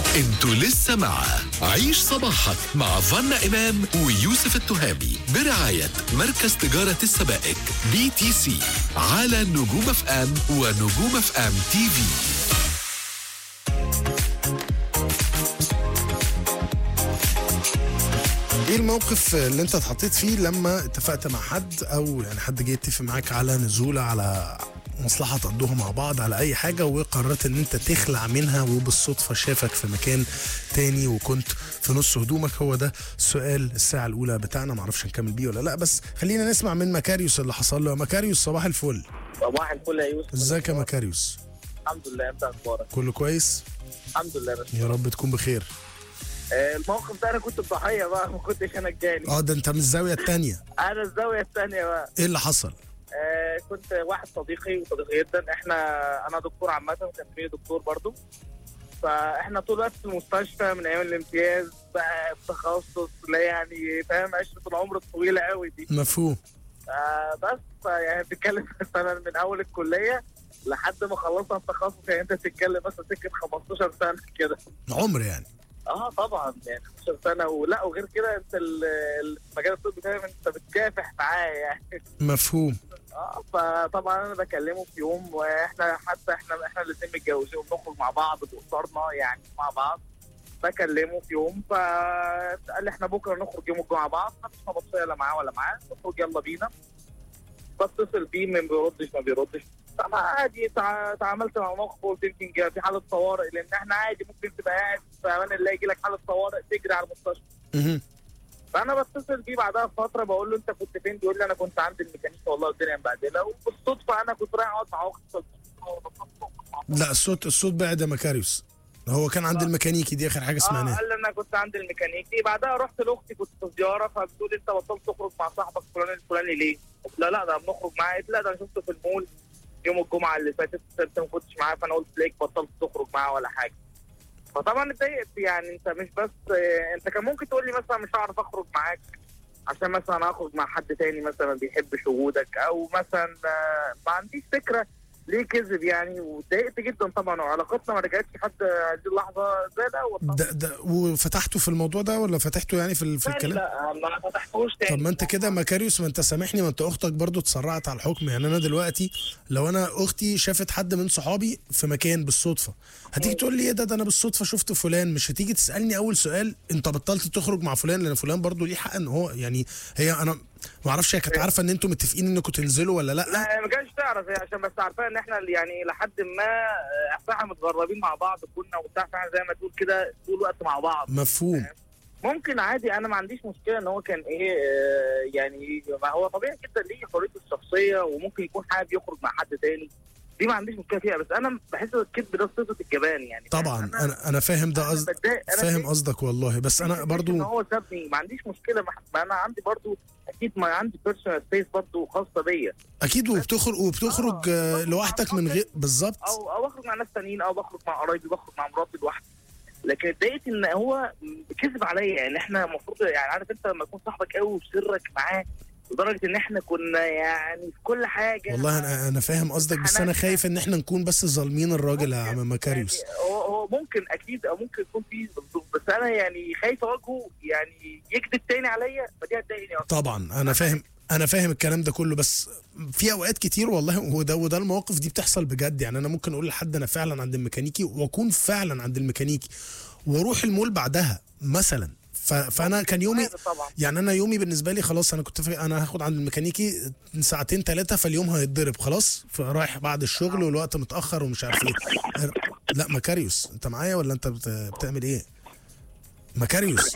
انتوا لسه مع عيش صباحك مع فنا إمام ويوسف التهامي برعاية مركز تجارة السبائك بي تي سي على نجوم اف ام ونجوم اف ام تي في ايه الموقف اللي انت اتحطيت فيه لما اتفقت مع حد او يعني حد جه يتفق معاك على نزولة على مصلحة تقضوها مع بعض على اي حاجة وقررت ان انت تخلع منها وبالصدفة شافك في مكان تاني وكنت في نص هدومك هو ده سؤال الساعة الاولى بتاعنا معرفش نكمل بيه ولا لا بس خلينا نسمع من مكاريوس اللي حصل له مكاريوس صباح الفل صباح الفل يا يوسف ازيك يا مكاريوس الحمد لله انت اخبارك كله كويس الحمد لله بس يا رب تكون بخير آه، الموقف ده انا كنت الضحيه بقى ما كنتش انا الجاني اه ده انت من الزاوية التانية انا الزاويه الثانيه بقى ايه اللي حصل آه، كنت واحد صديقي وصديقي جدا احنا انا دكتور عامه وكان في دكتور برضو فاحنا طول الوقت في المستشفى من ايام الامتياز بقى بتخصص لا يعني فاهم عشره العمر الطويله قوي دي مفهوم آه، بس يعني بتتكلم مثلا من اول الكليه لحد ما خلصنا التخصص يعني انت بتتكلم مثلا سكه 15 سنه كده عمر يعني اه طبعا يعني 15 سنه ولا وغير كده انت ال- المجال الطبي فاهم انت بتكافح معاه يعني مفهوم اه فطبعا انا بكلمه في يوم واحنا حتى احنا احنا الاثنين متجوزين وبنخرج مع بعض باسرنا يعني مع بعض بكلمه في يوم فقال لي احنا بكره نخرج يوم الجمعه مع بعض مفيش نبطشيه لا معاه ولا معاه نخرج يلا بينا بتصل بيه ما بيردش ما بيردش طبعا عادي تع- تعاملت مع موقف قلت يمكن جا- في حاله طوارئ لان احنا عادي ممكن تبقى قاعد في امان الله يجي لك حاله طوارئ تجري على المستشفى مهم. فانا بتصل بيه بعدها بفتره بقول له انت كنت فين بيقول لي انا كنت عند الميكانيكا والله الدنيا مبهدله وبالصدفه انا كنت رايح اقعد مع اختي لا الصوت الصوت بعد يا مكاريوس هو كان عند الميكانيكي دي اخر حاجه اه سمعناها قال لي انا كنت عند الميكانيكي بعدها رحت لاختي كنت في زياره فبتقول انت بطلت تخرج مع صاحبك فلان الفلاني ليه؟ قلت لها لا ده بنخرج معاه قالت لا ده انا شفته في المول يوم الجمعه اللي فاتت انت ما كنتش معاه فانا قلت ليك بطلت تخرج معاه ولا حاجه فطبعا اتضايقت يعني انت مش بس اه انت كان ممكن تقول لي مثلا مش هعرف اخرج معاك عشان مثلا اخرج مع حد تاني مثلا ما بيحبش وجودك او مثلا اه، ما عنديش فكره ليه كذب يعني واتضايقت جدا طبعا وعلاقتنا ما رجعتش لحد هذه اللحظه زي الاول طبعاً. ده ده وفتحته في الموضوع ده ولا فتحته يعني في ال- في تاني الكلام لا ما فتحتوش تاني طب ما انت كده مكاريوس ما انت سامحني ما انت اختك برضو اتسرعت على الحكم يعني انا دلوقتي لو انا اختي شافت حد من صحابي في مكان بالصدفه هتيجي تقول لي ايه ده ده انا بالصدفه شفت فلان مش هتيجي تسالني اول سؤال انت بطلت تخرج مع فلان لان فلان برضو ليه حق ان هو يعني هي انا ما اعرفش هي كانت عارفه ان انتوا متفقين انكم تنزلوا ولا لا لا هي ما كانش تعرف هي عشان بس عارفه ان احنا يعني لحد ما آه، احنا متغربين مع بعض كنا وبتاع فاحنا زي ما تقول كده طول الوقت مع بعض مفهوم ممكن عادي انا ما عنديش مشكله ان هو كان ايه آه، يعني ما هو طبيعي جدا ليه حريته الشخصيه وممكن يكون حابب يخرج مع حد تاني دي ما عنديش مشكله فيها بس انا بحس الكذب ده صفه الجبان يعني طبعا انا انا فاهم ده قصد بتضايق- أنا فاهم بتضايق قصدك والله بس انا ان برضو هو سابني ما عنديش مشكله ما ما انا عندي برضو اكيد ما عندي بيرسونال سبيس برضو خاصه بيا اكيد وبتخرج وبتخرج آه، لوحدك من غير بالظبط او او اخرج مع ناس تانيين او بخرج مع قرايبي بخرج مع مراتي لوحدي لكن اتضايقت ان هو كذب عليا يعني احنا المفروض يعني عارف انت لما يكون صاحبك قوي وسرك معاه لدرجه ان احنا كنا يعني في كل حاجه والله انا انا فاهم قصدك بس انا خايف ان احنا نكون بس ظالمين الراجل يا عم مكاريوس يعني هو هو ممكن اكيد او ممكن يكون في بس انا يعني خايف اواجهه يعني يكذب تاني عليا فدي هتضايقني اكتر طبعا انا فاهم انا فاهم الكلام ده كله بس في اوقات كتير والله وده وده المواقف دي بتحصل بجد يعني انا ممكن اقول لحد انا فعلا عند الميكانيكي واكون فعلا عند الميكانيكي واروح المول بعدها مثلا ف- فانا كان يومي هذا طبعا يعني انا يومي بالنسبه لي خلاص انا كنت فاكر انا هاخد عند الميكانيكي ساعتين ثلاثه فاليوم هيتضرب خلاص فرايح بعد الشغل والوقت متاخر ومش عارف ايه لا مكاريوس انت معايا ولا انت بت- بتعمل ايه مكاريوس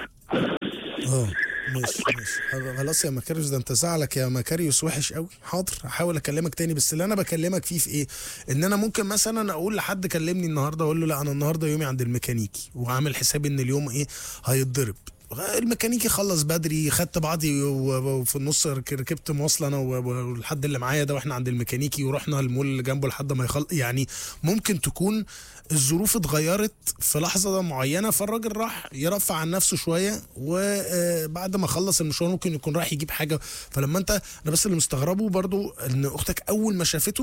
اه ماشي ماشي خلاص يا مكاريوس ده انت زعلك يا مكاريوس وحش قوي حاضر هحاول اكلمك تاني بس اللي انا بكلمك فيه في ايه ان انا ممكن مثلا اقول لحد كلمني النهارده اقول له لا انا النهارده يومي عند الميكانيكي وعامل حسابي ان اليوم ايه هيتضرب الميكانيكي خلص بدري خدت بعضي و- وفي النص رك- ركبت مواصله انا و- و- والحد اللي معايا ده واحنا عند الميكانيكي ورحنا المول اللي جنبه لحد ما يخلص يعني ممكن تكون الظروف اتغيرت في لحظه معينه فالراجل راح يرفع عن نفسه شويه وبعد ما خلص المشوار ممكن يكون رايح يجيب حاجه فلما انت انا بس اللي مستغربه برضو ان اختك اول ما شافته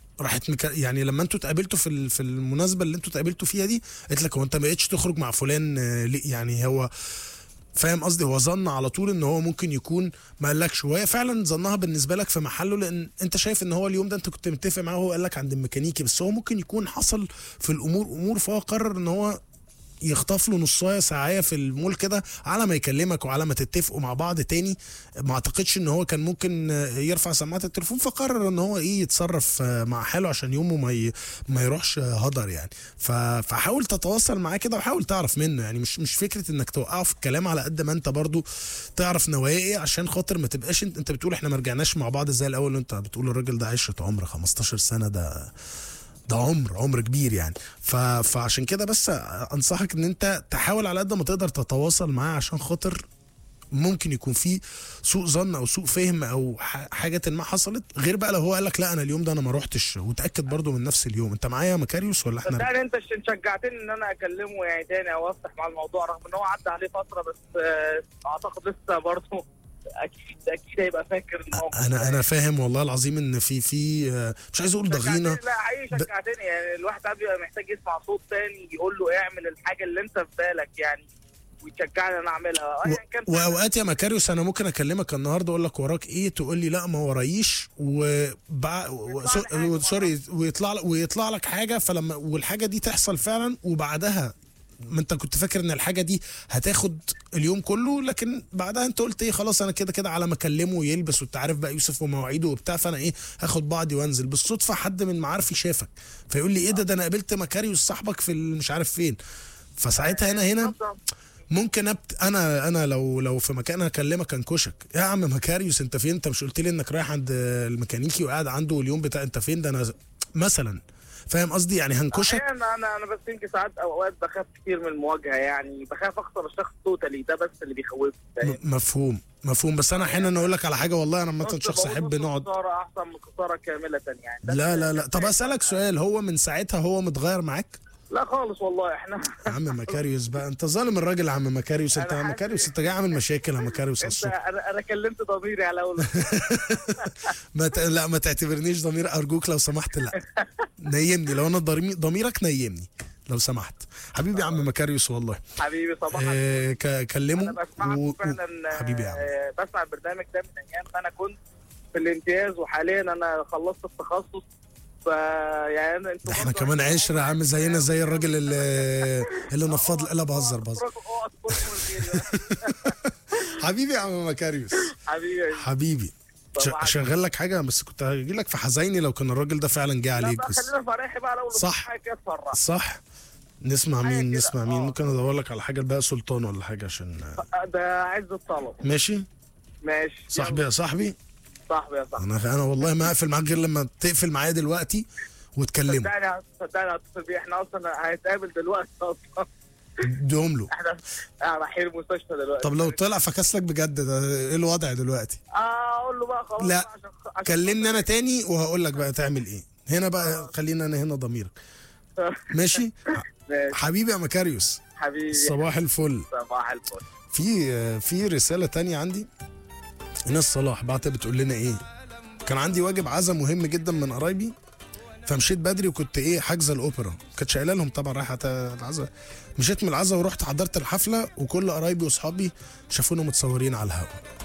راحت مك... يعني لما انتوا اتقابلتوا في ال- في المناسبه اللي انتوا اتقابلتوا فيها دي قالت لك هو انت ما بقتش تخرج مع فلان آه، ليه يعني هو فاهم قصدي هو ظن على طول ان هو ممكن يكون ما قالكش وهي فعلا ظنها بالنسبه لك في محله لان انت شايف ان هو اليوم ده انت كنت متفق معاه وهو قال لك عند الميكانيكي بس هو ممكن يكون حصل في الامور امور فهو قرر ان هو يخطف له نصايه ساعيه في المول كده على ما يكلمك وعلى ما تتفقوا مع بعض تاني ما اعتقدش ان هو كان ممكن آه، يرفع سماعه التليفون فقرر ان هو ايه يتصرف آه، مع حاله عشان يومه ما ي... ما يروحش آه، هدر يعني ف... فحاول تتواصل معاه كده وحاول تعرف منه يعني مش مش فكره انك توقعه في الكلام على قد ما انت برضو تعرف نوايا ايه عشان خاطر ما تبقاش انت, انت بتقول احنا ما رجعناش مع بعض زي الاول وانت بتقول الراجل ده عشره عمر 15 سنه ده ده عمر عمر كبير يعني ف... فعشان كده بس انصحك ان انت تحاول على قد ما تقدر تتواصل معاه عشان خاطر ممكن يكون في سوء ظن او سوء فهم او ح- حاجه ما حصلت غير بقى لو هو قال لك لا انا اليوم ده انا ما روحتش وتاكد برضو من نفس اليوم انت معايا يا مكاريوس ولا احنا صدقني انت ش- شجعتني ان انا اكلمه يعني تاني او افتح مع الموضوع رغم ان هو عدى عليه فتره بس آه، اعتقد لسه برضه اكيد اكيد هيبقى فاكر الموقف انا انا فاهم والله العظيم ان في في آه، مش عايز اقول ضغينه شجعتني- لا حقيقي شجعتني يعني الواحد ساعات بيبقى محتاج يسمع صوت تاني يقول له اعمل الحاجه اللي انت في بالك يعني ويشجعني ان انا اعملها ايا كان واوقات يا مكاريوس انا ممكن اكلمك النهارده اقول لك وراك ايه تقول لي لا ما ورايش وبع... و... يطلع لي حاجة و... سوري ويطلع لك ويطلع لك حاجه فلما والحاجه دي تحصل فعلا وبعدها ما انت كنت فاكر ان الحاجه دي هتاخد اليوم كله لكن بعدها انت قلت ايه خلاص انا كده كده على ما اكلمه ويلبس وانت عارف بقى يوسف ومواعيده وبتاع فانا ايه هاخد بعضي وانزل بالصدفه حد من معارفي شافك فيقول لي ايه ده ده انا قابلت مكاريوس صاحبك في ال- مش عارف فين فساعتها هنا هنا ممكن أبت... انا انا لو لو في مكان هكلمك انكشك يا عم مكاريوس انت فين انت مش قلت لي انك رايح عند الميكانيكي وقاعد عنده اليوم بتاع انت فين ده انا مثلا فاهم قصدي يعني هنكشك احيانا انا انا بس يمكن ساعات اوقات بخاف كتير من المواجهه يعني بخاف اخسر الشخص توتالي ده بس اللي بيخوفني فاهم؟ م- مفهوم مفهوم بس انا احيانا اقول لك على حاجه والله انا مثلا نص شخص بقول احب نص نقعد خساره احسن من خساره كامله يعني ده لا لا لا طب اسالك سؤال هو من ساعتها هو متغير معاك لا خالص والله احنا يا عم مكاريوس بقى انت ظالم الراجل يا عم مكاريوس انت يا أنا عم حاسس- مكاريوس انت جاي عامل مشاكل يا مكاريوس على انت الصبح انا انا كلمت ضميري على اول ما ت... لا ما تعتبرنيش ضمير ارجوك لو سمحت لا نيمني لو انا ضمير- ضميرك نيمني لو سمحت حبيبي يا عم مكاريوس والله حبيبي صباح آه ك... كلمه انا بسمعك و... و... فعلا حبيبي يا عم آه، بسمع البرنامج ده من ايام ما انا كنت في الامتياز وحاليا انا خلصت التخصص ف يعني أنا- انتوا ده احنا برضه كمان عشتوا عشرة يا عم عمري زينا كتير. زي الراجل اللي اللي نفض لا بهزر بهزر اقعد كل مرة. حبيبي يا عم مكاريوس حبيبي حبيبي ش- طبعاً. شغال لك حاجه بس كنت هجي لك في حزيني لو كان الراجل ده فعلا جه لا عليك بقى بس خلينا فريحي بقى لو صح. حاجه كده تفرح صح نسمع حاجة مين كده، نسمع مين آه. ممكن ادور لك على حاجه لبقى سلطان ولا حاجه عشان ده عز الطلب ماشي ماشي صاحبي يا صاحبي صاحبي يا صاحبي انا انا والله ما اقفل معاك غير لما تقفل معايا دلوقتي وتكلمه صدقني صدقني هتصل بيه احنا اصلا هنتقابل دلوقتي اصلا اديهم له احنا احنا رايحين المستشفى دلوقتي طب لو طلع فكسلك بجد ده ايه الوضع دلوقتي اه اقول له بقى خلاص لا. بقى عشان عشان كلمني انا تاني وهقول لك بقى تعمل ايه هنا بقى خلينا انا هنا ضميرك ماشي ماشي حبيبي يا مكاريوس حبيبي صباح الفل صباح الفل في في رساله تانية عندي ايناس صلاح بعت بتقول لنا ايه كان عندي واجب عزا مهم جدا من قرايبي فمشيت بدري وكنت ايه حاجزه الاوبرا كانتش قايله لهم طبعا رايحه العزا مشيت من العزا ورحت حضرت الحفله وكل قرايبي واصحابي شافونا متصورين على الهوا